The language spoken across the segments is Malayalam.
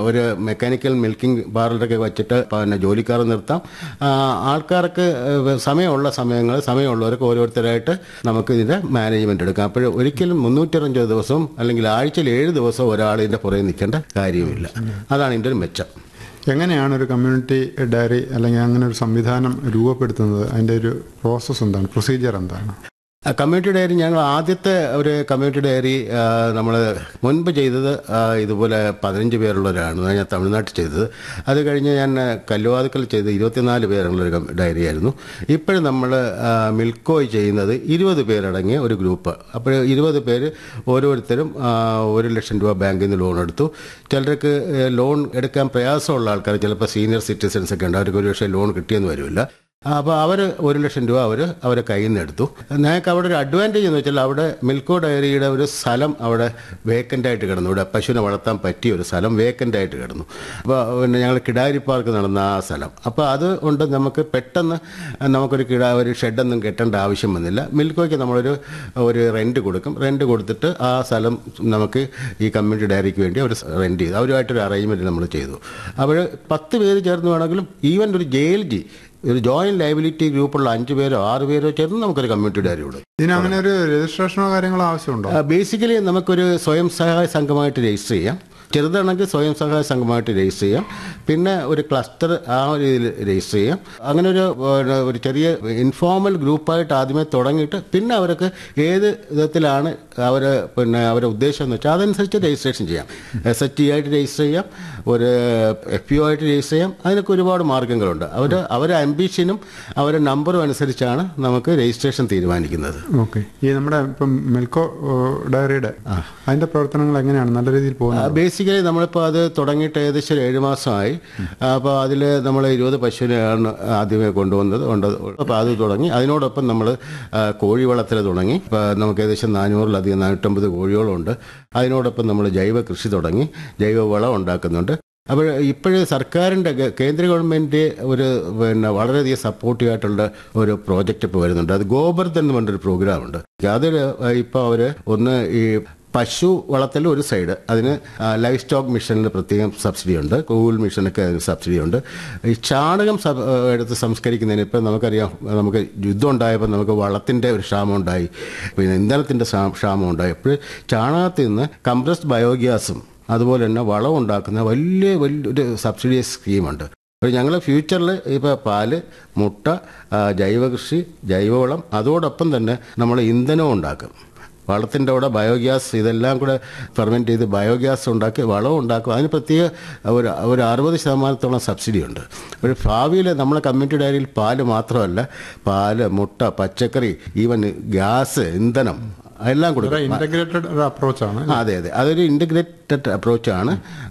ഒരു മെക്കാനിക്കൽ മിൽക്കിംഗ് പാർലറൊക്കെ വെച്ചിട്ട് പിന്നെ ജോലിക്കാർ നിർത്താം ആ, ആൾക്കാർക്ക് ഏഹ്, സമയമുള്ള സമയങ്ങൾ സമയമുള്ളവർക്ക് ഓരോരുത്തരായിട്ട് നമുക്ക് ഇതിൻ്റെ മാനേജ്മെന്റ് എടുക്കാം അപ്പോൾ ഒരിക്കലും മുന്നൂറ്ററഞ്ചോ ദിവസവും അല്ലെങ്കിൽ ആഴ്ചയിൽ ഏഴ് ദിവസവും ഒരാൾ ഇതിൻ്റെ പുറകെ നിൽക്കേണ്ട കാര്യമില്ല അതാണ് ഇതിൻ്റെ ഒരു മെച്ചം എങ്ങനെയാണ് ഒരു കമ്മ്യൂണിറ്റി ഡയറി അല്ലെങ്കിൽ അങ്ങനെ ഒരു സംവിധാനം രൂപപ്പെടുത്തുന്നത് അതിൻ്റെ ഒരു പ്രോസസ്സ് എന്താണ് പ്രൊസീജിയർ എന്താണ് ആ, കമ്മ്യൂണിറ്റി ഡയറി ഞങ്ങൾ ആദ്യത്തെ ഒരു കമ്മ്യൂണിറ്റി ഡയറി നമ്മൾ മുൻപ് ചെയ്തത് ആ, ഇതുപോലെ പതിനഞ്ച് പേരുള്ളവരാണ് ഞാൻ തമിഴ്നാട്ടിൽ ചെയ്തത് അത് കഴിഞ്ഞ് ഞാൻ കല്ലുവാതുക്കൽ ചെയ്ത് ഇരുപത്തിനാല് പേരുള്ളൊരു കം- ഡയറി ആയിരുന്നു ഇപ്പോഴും നമ്മൾ മിൽക്കോയ് ചെയ്യുന്നത് ഇരുപത് പേരടങ്ങിയ ഒരു ഗ്രൂപ്പ് അപ്പോൾ ഇരുപത് പേര് ഓരോരുത്തരും ആ, ഒരു ലക്ഷം രൂപ ബാങ്കിൽ നിന്ന് ലോൺ എടുത്തു ചിലർക്ക് ഏ, ലോൺ എടുക്കാൻ പ്രയാസമുള്ള ആൾക്കാർ ചിലപ്പോൾ സീനിയർ സിറ്റിസൺസ് ഒക്കെ ഉണ്ട് അവർക്ക് ഒരു പക്ഷേ ലോൺ കിട്ടിയെന്ന് വരില്ല അപ്പോൾ അവർ ഒരു ലക്ഷം രൂപ അവർ അവരെ കയ്യിൽ നിന്ന് എടുത്തു ഞങ്ങൾക്ക് അവിടെ ഒരു അഡ്വാൻറ്റേജ് എന്ന് വെച്ചാൽ അവിടെ മിൽക്കോ ഡയറിയുടെ ഒരു സ്ഥലം അവിടെ വേക്കൻ്റ് ആയിട്ട് കിടന്നു ഇവിടെ പശുവിനെ വളർത്താൻ പറ്റിയ ഒരു സ്ഥലം വേക്കൻ്റ് ആയിട്ട് കിടന്നു അപ്പോൾ പിന്നെ ഞങ്ങൾ കിടാരി പാർക്ക് നടന്ന ആ സ്ഥലം അപ്പോൾ അത് കൊണ്ട് നമുക്ക് പെട്ടെന്ന് നമുക്കൊരു കിട ഒരു ഷെഡൊന്നും കെട്ടേണ്ട ആവശ്യം വന്നില്ല മിൽക്കോയ്ക്ക് നമ്മളൊരു ഒരു റെൻറ്റ് കൊടുക്കും റെൻറ്റ് കൊടുത്തിട്ട് ആ സ്ഥലം നമുക്ക് ഈ കമ്മ്യൂണിറ്റി ഡയറിക്ക് വേണ്ടി അവർ റെൻറ്റ് ചെയ്തു അവരുമായിട്ടൊരു അറേഞ്ച്മെൻറ്റ് നമ്മൾ ചെയ്തു അപ്പോൾ പത്ത് പേര് ചേർന്ന് വേണമെങ്കിലും ഈവൻ ഒരു ജയിൽ ജി ഒരു ജോയിന്റ് ലയബിലിറ്റി ഗ്രൂപ്പുള്ള അഞ്ച് പേരോ ആറ് പേരോ ചേർന്ന് നമുക്കൊരു കമ്മ്യൂണിറ്റി ഡയറി ഉണ്ട് ഇതിന് അങ്ങനെ ഒരു രജിസ്ട്രേഷനോ കാര്യങ്ങളോ ആവശ്യമുണ്ടോ ബേസിക്കലി നമുക്കൊരു സ്വയം സഹായ സംഘമായിട്ട് രജിസ്റ്റർ ചെയ്യാം ചെറുതാണെങ്കിൽ സ്വയം സഹായ സംഘമായിട്ട് രജിസ്റ്റർ ചെയ്യാം പിന്നെ ഒരു ക്ലസ്റ്റർ ആ ഒരു രീതിയിൽ രജിസ്റ്റർ ചെയ്യാം അങ്ങനെ ഒരു ഏഹ്, ഒരു ചെറിയ ഇൻഫോർമൽ ഗ്രൂപ്പായിട്ട് ആദ്യമേ തുടങ്ങിയിട്ട് പിന്നെ അവർക്ക് ഏത് വിധത്തിലാണ് അവർ പിന്നെ അവരുടെ ഉദ്ദേശം എന്ന് വെച്ചാൽ അതനുസരിച്ച് രജിസ്ട്രേഷൻ ചെയ്യാം എസ് എച്ച് ടി ആയിട്ട് രജിസ്റ്റർ ചെയ്യാം ഒരു എഫ് പി ഒ ആയിട്ട് രജിസ്റ്റർ ചെയ്യാം അതിനൊക്കെ ഒരുപാട് മാർഗ്ഗങ്ങളുണ്ട് അവർ അവരുടെ അംബിഷനും അവരുടെ നമ്പറും അനുസരിച്ചാണ് നമുക്ക് രജിസ്ട്രേഷൻ തീരുമാനിക്കുന്നത് ഓക്കെ ഈ നമ്മുടെ ഇപ്പം മിൽക്കോ ഡയറിയുടെ അതിന്റെ പ്രവർത്തനങ്ങൾ എങ്ങനെയാണ് നല്ല രീതിയിൽ പോകുന്നത് ബേസിക്കലി നമ്മളിപ്പോൾ അത് തുടങ്ങിയിട്ട് ഏകദേശം ഒരു ഏഴ് മാസമായി അപ്പോൾ അതിൽ നമ്മൾ ഇരുപത് പശുവിനെയാണ് ആദ്യമേ കൊണ്ടുവന്നത് കൊണ്ട് അപ്പോൾ അത് തുടങ്ങി അതിനോടൊപ്പം നമ്മൾ കോഴി വളർത്തൽ തുടങ്ങി ഇപ്പോൾ നമുക്ക് ഏകദേശം നാനൂറിലധികം നാനൂറ്റമ്പത് കോഴികളുണ്ട് അതിനോടൊപ്പം നമ്മൾ ജൈവ കൃഷി തുടങ്ങി ജൈവ വളം ഉണ്ടാക്കുന്നുണ്ട് അപ്പോൾ ഇപ്പോഴ് സർക്കാരിൻ്റെ ഗ- കേന്ദ്ര ഗവൺമെൻറ് ഒരു പിന്നെ വളരെയധികം സപ്പോർട്ടീവ് ആയിട്ടുള്ള ഒരു പ്രോജക്റ്റ് ഇപ്പോൾ വരുന്നുണ്ട് അത് ഗോബർദ്ധൻ എന്ന് പറഞ്ഞൊരു പ്രോഗ്രാം ഉണ്ട് അതിൽ ഇപ്പോൾ അവർ ഒന്ന് ഈ പശു വളർത്തൽ ഒരു സൈഡ് അതിന് ലൈഫ് സ്റ്റോക്ക് മിഷനിൽ പ്രത്യേകം സബ്സിഡി ഉണ്ട് കൂൾ മിഷനൊക്കെ അതിന് സബ്സിഡി ഉണ്ട് ഈ ചാണകം സബ് ആ, എടുത്ത് സംസ്കരിക്കുന്നതിന് ഇപ്പം നമുക്കറിയാം നമുക്ക് യുദ്ധം ഉണ്ടായപ്പോൾ നമുക്ക് വളത്തിൻ്റെ ഒരു ക്ഷാമം ഉണ്ടായി പിന്നെ ഇന്ധനത്തിൻ്റെ ക്ഷാമം ഉണ്ടായി അപ്പോൾ ചാണകത്തിൽ നിന്ന് കംപ്രസ്ഡ് ബയോഗ്യാസും അതുപോലെ തന്നെ വളം ഉണ്ടാക്കുന്ന വലിയ വലിയൊരു സബ്സിഡിയസ് സ്കീമുണ്ട് അപ്പോൾ ഞങ്ങൾ ഫ്യൂച്ചറിൽ ഇപ്പോൾ പാല് മുട്ട ആ, ജൈവകൃഷി ജൈവവളം അതോടൊപ്പം തന്നെ നമ്മൾ ഇന്ധനവും ഉണ്ടാക്കും വളത്തിൻ്റെ കൂടെ ബയോഗ്യാസ് ഇതെല്ലാം കൂടെ ഫെർമെൻറ്റ് ചെയ്ത് ബയോഗ്യാസ് ഉണ്ടാക്കി വളവും ഉണ്ടാക്കും അതിന് പ്രത്യേക ഒരു ഒരു അറുപത് ശതമാനത്തോളം സബ്സിഡി ഉണ്ട് ഒരു ഭാവിയിൽ നമ്മളെ കമ്മ്യൂണിറ്റി ഡയറിയിൽ പാല് മാത്രമല്ല പാല് മുട്ട പച്ചക്കറി ഈവൻ ഗ്യാസ് ഇന്ധനം എല്ലാം കൊടുക്കും ഇന്റഗ്രേറ്റഡ് ഒരു അപ്രോച്ചാണ് ആ, അതെ അതെ അതൊരു ഇൻ്റഗ്രേറ്റഡ് അപ്രോച്ചാണ്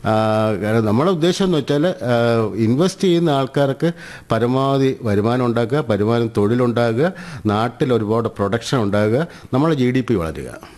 കാരണം നമ്മുടെ ഉദ്ദേശം എന്ന് വെച്ചാൽ ഇൻവെസ്റ്റ് ചെയ്യുന്ന ആൾക്കാർക്ക് പരമാവധി വരുമാനം ഉണ്ടാക്കുക വരുമാനം തൊഴിലുണ്ടാകുക നാട്ടിൽ ഒരുപാട് പ്രൊഡക്ഷൻ ഉണ്ടാകുക നമ്മുടെ ജി ഡി പി വളരുക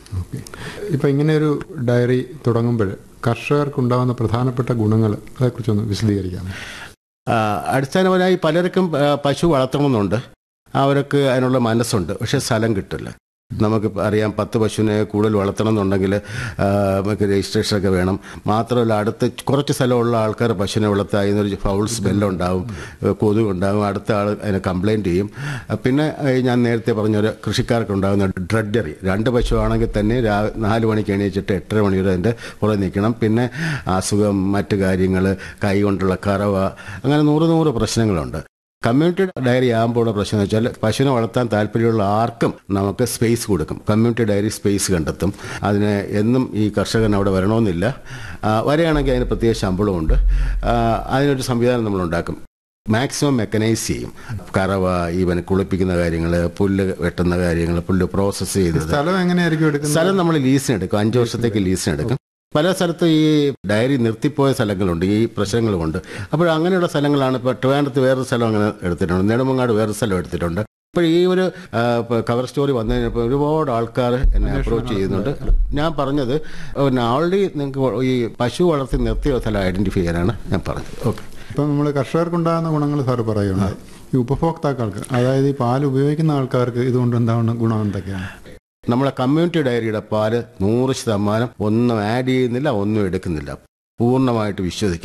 ഇപ്പൊ ഇങ്ങനെ ഒരു ഡയറി തുടങ്ങുമ്പോൾ കർഷകർക്ക് ഉണ്ടാകുന്ന പ്രധാനപ്പെട്ട ഗുണങ്ങൾ അതേക്കുറിച്ചൊന്ന് വിശദീകരിക്കാം ആ, അടിസ്ഥാനപരമായി പലർക്കും ആ, പശു വളർത്തണമെന്നുണ്ട് അവർക്ക് അതിനുള്ള മനസ്സുണ്ട് പക്ഷേ സ്ഥലം കിട്ടില്ല നമുക്ക് അറിയാം പത്ത് പശുവിനെ കൂടുതൽ വളർത്തണം എന്നുണ്ടെങ്കിൽ ആ, നമുക്ക് രജിസ്ട്രേഷനൊക്കെ വേണം മാത്രമല്ല അടുത്ത് കുറച്ച് സ്ഥലമുള്ള ആൾക്കാർ പശുവിനെ വളർത്തുക അതിനൊരു ഫൗൾ സ്മെല്ലുണ്ടാവും കൊതുക് ഉണ്ടാവും അടുത്ത ആൾ അതിനെ കംപ്ലൈൻറ്റ് ചെയ്യും പിന്നെ ഈ ഞാൻ നേരത്തെ പറഞ്ഞൊരു കൃഷിക്കാർക്ക് ഉണ്ടാകുന്ന ഡ്രഡറി രണ്ട് പശു ആണെങ്കിൽ തന്നെ രാ നാല് മണിക്ക് എണീച്ചിട്ട് എട്ടര മണി വരെ അതിൻ്റെ പുറകെ നിൽക്കണം പിന്നെ അസുഖം മറ്റു കാര്യങ്ങൾ കൈ കൊണ്ടുള്ള കറവ അങ്ങനെ നൂറ് നൂറ് പ്രശ്നങ്ങളുണ്ട് കമ്മ്യൂണിറ്റി ഡയറി ആകുമ്പോഴുള്ള പ്രശ്നം എന്ന് വെച്ചാൽ പശുവിനെ വളർത്താൻ താല്പര്യമുള്ള ആർക്കും നമുക്ക് സ്പേസ് കൊടുക്കും കമ്മ്യൂണിറ്റി ഡയറി സ്പേസ് കണ്ടെത്തും അതിന് എന്നും ഈ കർഷകൻ അവിടെ വരണമെന്നില്ല ആ, വരികയാണെങ്കിൽ അതിന് പ്രത്യേക ശമ്പളമുണ്ട് ആ, അതിനൊരു സംവിധാനം നമ്മൾ ഉണ്ടാക്കും മാക്സിമം മെക്കനൈസ് ചെയ്യും കറവ ഈവൻ കുളിപ്പിക്കുന്ന കാര്യങ്ങൾ പുല്ല് വെട്ടുന്ന കാര്യങ്ങൾ പുല്ല് പ്രോസസ്സ് ചെയ്തത് സ്ഥലം എങ്ങനെയായിരിക്കും എടുക്കുന്നത് സ്ഥലം നമ്മൾ ലീസിനെടുക്കും അഞ്ച് വർഷത്തേക്ക് ലീസിനെടുക്കും പല സ്ഥലത്തും ഈ ഡയറി നിർത്തിപ്പോയ സ്ഥലങ്ങളുണ്ട് ഈ പ്രശ്നങ്ങളുമുണ്ട് അപ്പോൾ അങ്ങനെയുള്ള സ്ഥലങ്ങളാണ് ഇപ്പോൾ ട്രിവാൻഡ്രത്ത് വേറൊരു സ്ഥലം അങ്ങനെ എടുത്തിട്ടുണ്ട് നെടുമങ്ങാട് വേറൊരു സ്ഥലം എടുത്തിട്ടുണ്ട് ഇപ്പോൾ ഈ ഒരു ആ, ഇപ്പൊ കവർ സ്റ്റോറി വന്നതിന് ഇപ്പോൾ ഒരുപാട് ആൾക്കാർ എന്നെ അപ്രോച്ച് ചെയ്യുന്നുണ്ട് ഞാൻ പറഞ്ഞത് പിന്നെ ഓൾറെഡി നിങ്ങൾക്ക് ഈ പശു വളർത്തി നിർത്തിയ സ്ഥലം ഐഡന്റിഫൈ ചെയ്യാനാണ് ഞാൻ പറഞ്ഞത് ഓക്കെ ഇപ്പൊ നമ്മൾ കർഷകർക്കുണ്ടാകുന്ന ഗുണങ്ങൾ സാർ പറയുന്നുണ്ട് ഈ ഉപഭോക്താക്കൾക്ക് അതായത് ഈ പാൽ ഉപയോഗിക്കുന്ന ആൾക്കാർക്ക് ഇതുകൊണ്ട് ഉണ്ടാവുന്ന ഗുണം എന്തൊക്കെയാണ് നമ്മളെ കമ്മ്യൂണിറ്റി ഡയറിയുടെ പാല് നൂറ് ശതമാനം ഒന്നും ആഡ് ചെയ്യുന്നില്ല ഒന്നും എടുക്കുന്നില്ല പൂർണ്ണമായിട്ട് വിശ്വസിക്കാം